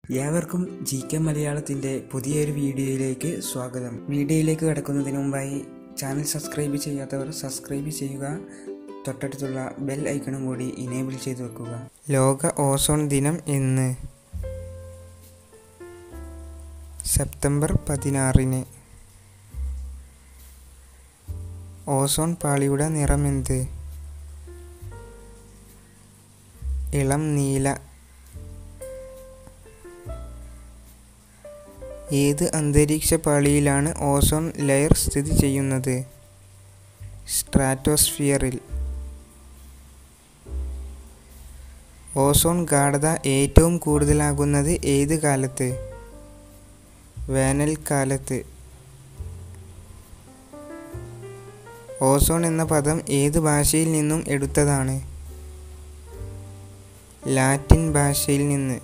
ഏവർക്കും G K മലയാളത്തിൻ്റെ പുതിയൊരു വീഡിയോയിലേക്ക് സ്വാഗതം വീഡിയോയിലേക്ക് കടക്കുന്നതിന് മുമ്പായി ചാനൽ സബ്സ്ക്രൈബ് ചെയ്യാത്തവർ സബ്സ്ക്രൈബ് ചെയ്യുക തൊട്ടടുത്തുള്ള ബെൽ ഐക്കണും കൂടി ഇനേബിൾ ചെയ്തു വെക്കുക ലോക ഓസോൺ ദിനം ഇന്ന് സെപ്റ്റംബർ പതിനാറിന് ഓസോൺ പാളിയുടെ നിറമെന്ത് ഇളം നീല ഏത് അന്തരീക്ഷ പാളിയിലാണ് ഓസോൺ ലെയർ സ്ഥിതി ചെയ്യുന്നത് സ്ട്രാറ്റോസ്ഫിയറിൽ ഓസോൺ ഗാഢത ഏറ്റവും കൂടുതലാകുന്നത് ഏത് കാലത്ത് വേനൽക്കാലത്ത് ഓസോൺ എന്ന പദം ഏത് ഭാഷയിൽ നിന്നും എടുത്തതാണ് ലാറ്റിൻ ഭാഷയിൽ നിന്ന്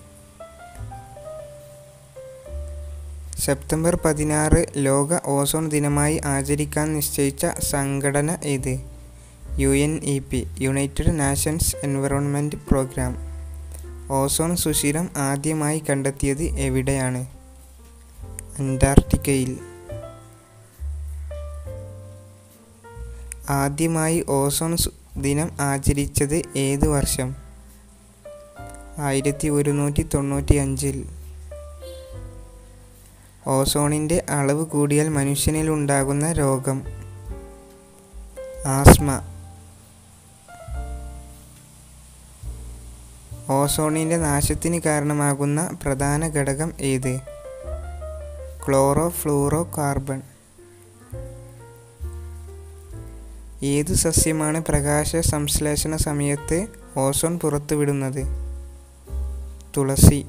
സെപ്റ്റംബർ പതിനാറ് ലോക ഓസോൺ ദിനമായി ആചരിക്കാൻ നിശ്ചയിച്ച സംഘടന ഏത് U N E P United Nations environment programme ozone സുഷിരം ആദ്യമായി കണ്ടെത്തിയത് എവിടെയാണ് അന്റാർട്ടിക്കയിൽ ആദ്യമായി ഓസോൺ സു- ദിനം ആചരിച്ചത് ഏത് വർഷം ആയിരത്തി ഒരുന്നൂറ്റി തൊണ്ണൂറ്റി അഞ്ചിൽ ഓസോണിൻ്റെ അളവ് കൂടിയാൽ മനുഷ്യനിൽ ഉണ്ടാകുന്ന രോഗം ആസ്മ ഓസോണിൻ്റെ നാശത്തിന് കാരണമാകുന്ന പ്രധാന ഘടകം ഏത് ക്ലോറോ ഫ്ലൂറോ കാർബൺ ഏതു സസ്യമാണ് പ്രകാശ സംശ്ലേഷണ സമയത്ത് ഓസോൺ പുറത്തുവിടുന്നത് തുളസി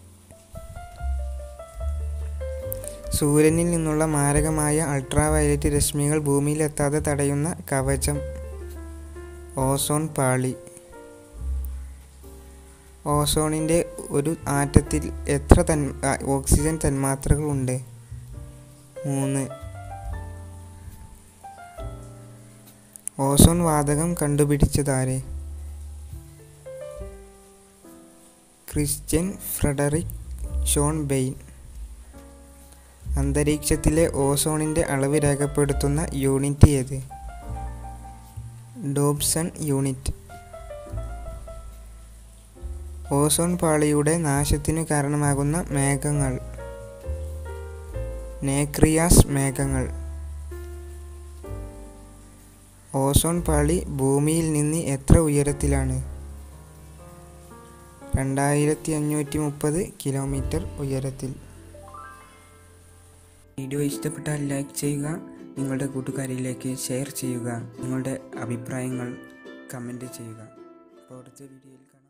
സൂര്യനിൽ നിന്നുള്ള മാരകമായ അൾട്രാവയലറ്റ് രശ്മികൾ ഭൂമിയിലെത്താതെ തടയുന്ന കവചം ഓസോൺ പാളി ഓസോണിൻ്റെ ഒരു ആറ്റത്തിൽ എത്ര തൻ ആ, ഓക്സിജൻ തന്മാത്രകളുണ്ട് മൂന്ന് ഓസോൺ വാതകം കണ്ടുപിടിച്ചതാരെ ക്രിസ്ത്യൻ ഫ്രെഡറിക് ഷോൺ ബെയിൻ അന്തരീക്ഷത്തിലെ ഓസോണിൻ്റെ അളവ് രേഖപ്പെടുത്തുന്ന യൂണിറ്റ് ഏത് ഡോബ്സൺ യൂണിറ്റ് ഓസോൺ പാളിയുടെ നാശത്തിനു കാരണമാകുന്ന മേഘങ്ങൾ നേക്രിയാസ് മേഘങ്ങൾ ഓസോൺ പാളി ഭൂമിയിൽ നിന്ന് എത്ര ഉയരത്തിലാണ് രണ്ടായിരത്തി അഞ്ഞൂറ്റി മുപ്പത് കിലോമീറ്റർ ഉയരത്തിൽ വീഡിയോ ഇഷ്ടപ്പെട്ടാൽ ലൈക്ക് ചെയ്യുക നിങ്ങളുടെ കൂട്ടുകാരിലേക്ക് ഷെയർ ചെയ്യുക നിങ്ങളുടെ അഭിപ്രായങ്ങൾ കമൻറ്റ് ചെയ്യുക അപ്പോൾ അടുത്ത വീഡിയോയിൽ കാണാം